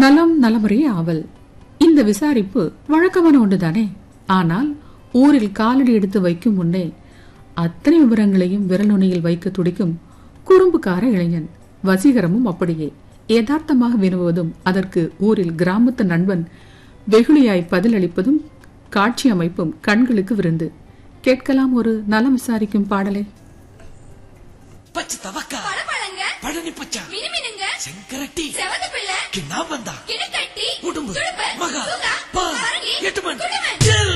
நலம் நலமுறை ஆவல் இந்த விசாரிப்பு வழக்கமான ஒன்றுதானே ஆனால் ஊரில் காலடி எடுத்து வைக்கும் முன்னே அத்தனை விவரங்களையும் விரல் நுனியில் வைக்க துடிக்கும் குறும்புக்கார இளைஞன் வசீகரமும் அப்படியே யதார்த்தமாக வினவுவதும் அதற்கு ஊரில் கிராமத்து நண்பன் வெகுளியாய் பதிலளிப்பதும் காட்சி அமைப்பும் கண்களுக்கு விருந்து கேட்கலாம் ஒரு நலம் விசாரிக்கும் பாடலை பச்சை தவக்கா பழபழங்க பழனி பச்சா மினுமினுங்க செங்கரட்டி செவந்த பிள்ளை கிண்ணாம்பந்தா கிணக்கட்டி உடும்பு துடுப்பு மகா சுகா பா பரங்கி எட்டுமன் குடுமன் ஜெல்